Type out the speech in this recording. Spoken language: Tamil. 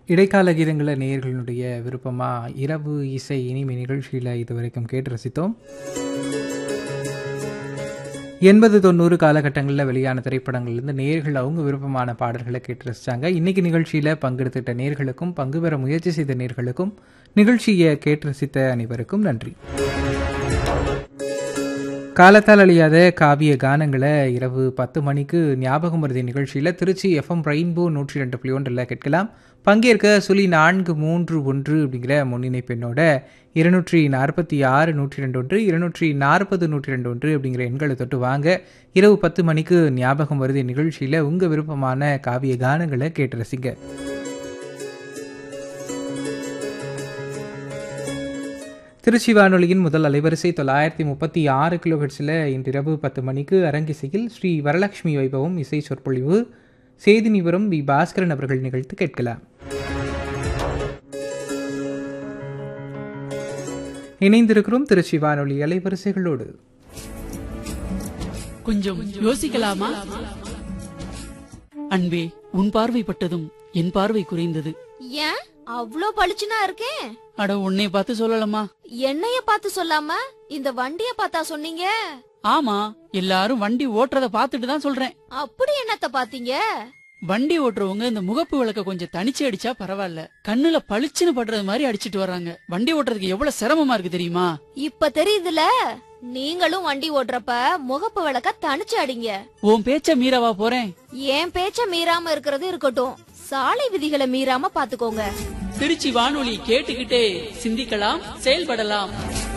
இடைக்கால கீதங்கள நேயர்களுடைய விருப்பமா இரவு இசை இனிமை நிகழ்ச்சியில் இதுவரைக்கும் கேட்டு ரசித்தோம் எண்பது தொண்ணூறு காலகட்டங்களில் வெளியான திரைப்படங்கள்லேருந்து நேர்கள் அவங்க விருப்பமான பாடல்களை கேட்டு ரசித்தாங்க இன்னைக்கு நிகழ்ச்சியில் பங்கெடுத்துட்ட நேர்களுக்கும் பங்கு பெற முயற்சி செய்த நேர்களுக்கும் நிகழ்ச்சியை கேட்டு ரசித்த அனைவருக்கும் நன்றி காலத்தால் அழியாத காவிய கானங்களை இரவு பத்து மணிக்கு ஞாபகம் மருதி நிகழ்ச்சியில் திருச்சி எஃப்எம் ரெயின்போ நூற்றி ரெண்டு புள்ளி ஒன்றில் கேட்கலாம் பங்கேற்க சுழி நான்கு மூன்று ஒன்று அப்படிங்கிற முன்னிணைப்பெண்ணோட இருநூற்றி நாற்பத்தி ஆறு நூற்றி ரெண்டு ஒன்று இருநூற்றி நாற்பது நூற்றி ரெண்டு ஒன்று அப்படிங்கிற எண்களை தொட்டு வாங்க இரவு பத்து மணிக்கு ஞாபகம் வருது நிகழ்ச்சியில் உங்கள் விருப்பமான காவிய கானங்களை கேட்டு ரசிங்க திருச்சி வானொலியின் முதல் அலைவரிசை தொள்ளாயிரத்தி முப்பத்தி ஆறு கிலோஹெட்ஸில் இன்றிரவு பத்து மணிக்கு அரங்கிசையில் ஸ்ரீ வரலட்சுமி வைபவம் இசை சொற்பொழிவு செய்தி நிபுரம் வி பாஸ்கரன் அவர்கள் நிகழ்த்து கேட்கலாம் இணைந்திருக்கிறோம் திருச்சி வானொலி அலைவரிசைகளோடு கொஞ்சம் யோசிக்கலாமா அன்பே உன் பார்வைப்பட்டதும் என் பார்வை குறைந்தது ஏன் அவ்ளோ பளிச்சுனா இருக்கேன் அட உன்னை பார்த்து சொல்லலாமா என்னைய பார்த்து சொல்லாம இந்த வண்டிய பார்த்தா சொன்னீங்க ஆமா எல்லாரும் வண்டி ஓட்டுறத பார்த்துட்டு தான் சொல்றேன் அப்படி என்னத்த பாத்தீங்க வண்டி ஓட்டுறவங்க இந்த முகப்பு விளக்க கொஞ்சம் தனிச்சு அடிச்சா பரவாயில்ல கண்ணுல பளிச்சுன்னு படுறது மாதிரி அடிச்சிட்டு வர்றாங்க வண்டி ஓட்டுறதுக்கு எவ்வளவு சிரமமா இருக்கு தெரியுமா இப்ப தெரியுதுல நீங்களும் வண்டி ஓட்டுறப்ப முகப்பு விளக்க தனிச்சு அடிங்க உன் பேச்ச மீறவா போறேன் என் பேச்ச மீறாம இருக்கிறது இருக்கட்டும் சாலை விதிகளை மீறாம பாத்துக்கோங்க திருச்சி வானொலி கேட்டுக்கிட்டே சிந்திக்கலாம் செயல்படலாம்